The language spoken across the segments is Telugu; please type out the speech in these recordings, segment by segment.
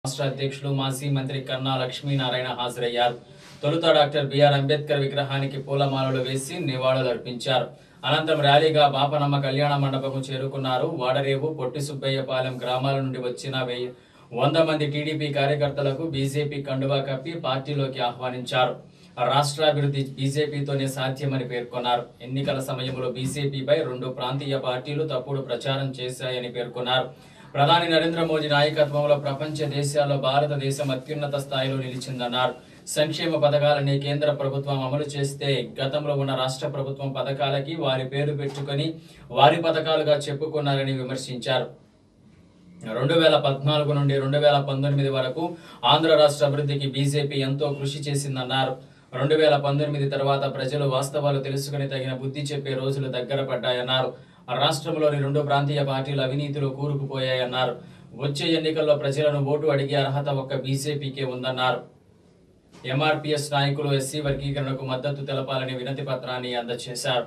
రాష్ట్ర అధ్యక్షులు మాజీ మంత్రి కన్నా లక్ష్మీనారాయణ హాజరయ్యారు తొలుత డాక్టర్ బిఆర్ అంబేద్కర్ విగ్రహానికి పూలమాలలు వేసి నివాళులర్పించారు అనంతరం ర్యాలీగా బాపనమ్మ కళ్యాణ మండపం చేరుకున్నారు వాడరేవు పొట్టి సుబ్బయ్యపాలెం గ్రామాల నుండి వచ్చిన వెయ్యి వంద మంది టీడీపీ కార్యకర్తలకు బీజేపీ కండువా కప్పి పార్టీలోకి ఆహ్వానించారు రాష్ట్రాభివృద్ధి బీజేపీతోనే సాధ్యమని పేర్కొన్నారు ఎన్నికల సమయంలో బీజేపీపై రెండు ప్రాంతీయ పార్టీలు తప్పుడు ప్రచారం చేశాయని పేర్కొన్నారు ప్రధాని నరేంద్ర మోదీ నాయకత్వంలో ప్రపంచ దేశాల్లో భారతదేశం అత్యున్నత స్థాయిలో నిలిచిందన్నారు సంక్షేమ పథకాలని కేంద్ర ప్రభుత్వం అమలు చేస్తే గతంలో ఉన్న రాష్ట్ర ప్రభుత్వం పథకాలకి వారి పేరు పెట్టుకొని వారి పథకాలుగా చెప్పుకున్నారని విమర్శించారు రెండు వేల పద్నాలుగు నుండి రెండు వేల పంతొమ్మిది వరకు ఆంధ్ర రాష్ట్ర అభివృద్ధికి బీజేపీ ఎంతో కృషి చేసిందన్నారు రెండు వేల పంతొమ్మిది తర్వాత ప్రజలు వాస్తవాలు తెలుసుకుని తగిన బుద్ధి చెప్పే రోజులు దగ్గర పడ్డాయన్నారు రాష్ట్రంలోని రెండు ప్రాంతీయ పార్టీలు అవినీతిలో కూరుకుపోయాయన్నారు వచ్చే ఎన్నికల్లో ప్రజలను ఓటు అడిగే అర్హత ఒక్క బీజేపీకే ఉందన్నారు ఎంఆర్పీఎస్ నాయకులు ఎస్సీ వర్గీకరణకు మద్దతు తెలపాలని వినతి పత్రాన్ని అందజేశారు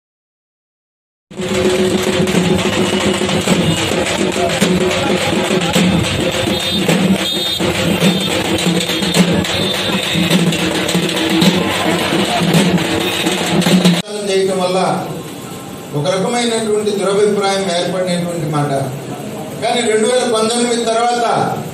ప్రచారం చేయటం వల్ల ఒక రకమైనటువంటి దురభిప్రాయం ఏర్పడినటువంటి మాట కానీ రెండు వేల పంతొమ్మిది తర్వాత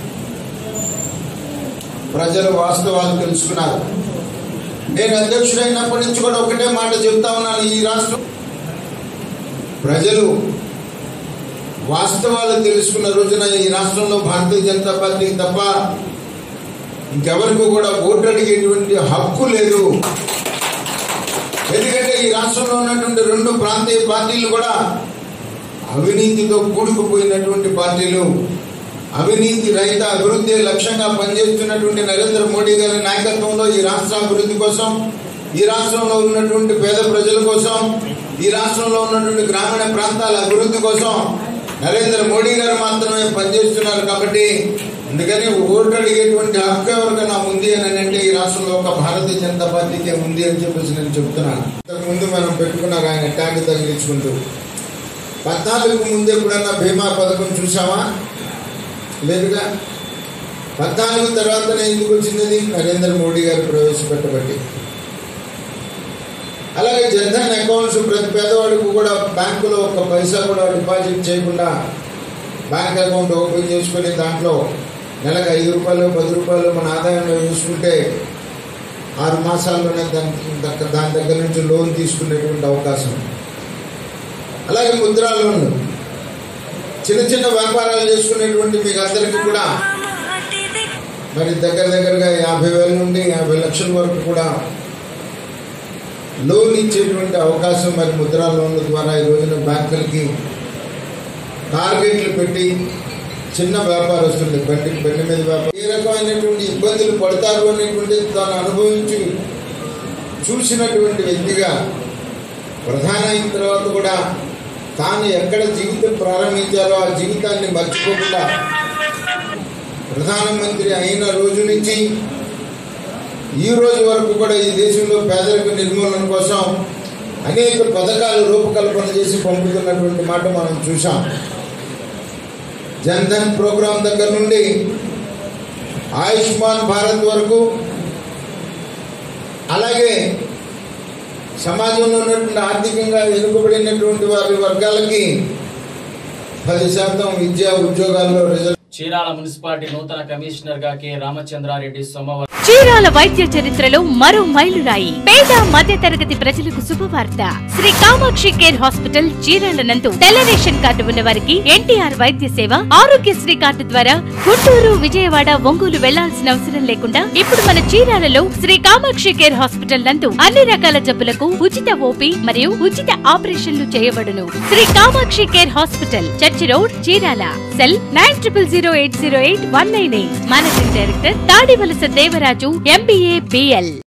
ప్రజలు వాస్తవాలు తెలుసుకున్నారు నేను అధ్యక్షుడైనప్పటి నుంచి కూడా ఒకటే మాట చెప్తా ఉన్నాను ఈ రాష్ట్రం ప్రజలు వాస్తవాలు తెలుసుకున్న రోజున ఈ రాష్ట్రంలో భారతీయ జనతా పార్టీకి తప్ప ఇంకెవరికి కూడా ఓటు అడిగేటువంటి హక్కు లేదు ఎందుకంటే ఈ రాష్ట్రంలో ఉన్నటువంటి రెండు ప్రాంతీయ పార్టీలు కూడా అవినీతితో కూడుకుపోయినటువంటి పార్టీలు అవినీతి రహిత అభివృద్ధి లక్ష్యంగా పనిచేస్తున్నటువంటి నరేంద్ర మోడీ గారి నాయకత్వంలో ఈ రాష్ట్ర అభివృద్ధి కోసం ఈ రాష్ట్రంలో ఉన్నటువంటి పేద ప్రజల కోసం ఈ రాష్ట్రంలో ఉన్నటువంటి గ్రామీణ ప్రాంతాల అభివృద్ధి కోసం నరేంద్ర మోడీ గారు మాత్రమే పనిచేస్తున్నారు కాబట్టి అందుకని ఓటు అడిగేటువంటి హక్కు ఎవరికైనా ఉంది అని అంటే ఈ రాష్ట్రంలో ఒక భారతీయ జనతా పార్టీకే ఉంది అని చెప్పేసి నేను చెప్తున్నాను ఇంతకు ముందు మనం పెట్టుకున్నారు ఆయన ట్యాంక్ తగిలించుకుంటూ పద్నాలుగు ముందు ఎప్పుడన్నా బీమా పథకం చూసామా లేదుగా పద్నాలుగు తర్వాతనే ఎందుకు వచ్చింది నరేంద్ర మోడీ గారు ప్రవేశపెట్టబట్టి అలాగే జన్ధన్ అకౌంట్స్ ప్రతి పేదవాడికి కూడా బ్యాంకులో ఒక పైసా కూడా డిపాజిట్ చేయకుండా బ్యాంక్ అకౌంట్ ఓపెన్ చేసుకొని దాంట్లో నెలకు ఐదు రూపాయలు పది రూపాయలు మన ఆదాయంలో చూసుకుంటే ఆరు మాసాల్లోనే దాని దక్క- దాని దగ్గర నుంచి లోన్ తీసుకునేటువంటి అవకాశం అలాగే ముద్రా లోన్లు చిన్న చిన్న వ్యాపారాలు చేసుకునేటువంటి మీకు అందరికీ కూడా మరి దగ్గర దగ్గరగా యాభై వేల నుండి యాభై లక్షల వరకు కూడా లోన్ ఇచ్చేటువంటి అవకాశం మరి ముద్రా లోన్ల ద్వారా ఈ రోజున బ్యాంకులకి టార్గెట్లు పెట్టి చిన్న వ్యాపారస్తులు బండి బండి మీద వ్యాపారం ఏ రకమైనటువంటి ఇబ్బందులు పడతారు అనేటువంటిది తాను అనుభవించి చూసినటువంటి వ్యక్తిగా ప్రధాన అయిన తర్వాత కూడా తాను ఎక్కడ జీవితం ప్రారంభించాలో ఆ జీవితాన్ని మర్చిపోకుండా ప్రధానమంత్రి అయిన రోజు నుంచి ఈ రోజు వరకు కూడా ఈ దేశంలో పేదరిక నిర్మూలన కోసం అనేక పథకాలు రూపకల్పన చేసి పంపుతున్నటువంటి మాట మనం చూసాం జన్ధన్ ప్రోగ్రాం దగ్గర నుండి ఆయుష్మాన్ భారత్ వరకు అలాగే సమాజంలో ఉన్నటువంటి ఆర్థికంగా వెనుకబడినటువంటి వారి వర్గాలకి పది శాతం విద్యా ఉద్యోగాల్లో రిజర్వ్ చీరాల మున్సిపాలిటీ నూతన కమిషనర్ గా కె రామచంద్రారెడ్డి సోమవారం చీరాల వైద్య చరిత్రలో మరో మైలురాయి పేద మధ్య తరగతి ప్రజలకు శుభవార్త శ్రీ కామాక్షి కేర్ హాస్పిటల్ చీరాల నందు తెల్ల రేషన్ కార్డు ఉన్న వారికి ఎన్టీఆర్ వైద్య సేవ ఆరోగ్యశ్రీ కార్డు ద్వారా గుంటూరు విజయవాడ ఒంగోలు వెళ్లాల్సిన అవసరం లేకుండా ఇప్పుడు మన చీరాలలో శ్రీ కామాక్షి కేర్ హాస్పిటల్ నందు అన్ని రకాల జబ్బులకు ఉచిత ఓపీ మరియు ఉచిత ఆపరేషన్లు చేయబడును Shri Kamakshi care hospital church road Chirala cell nine triple zero eight zero eight one nine eight managing director Tadivalasa Devaraju MBA BL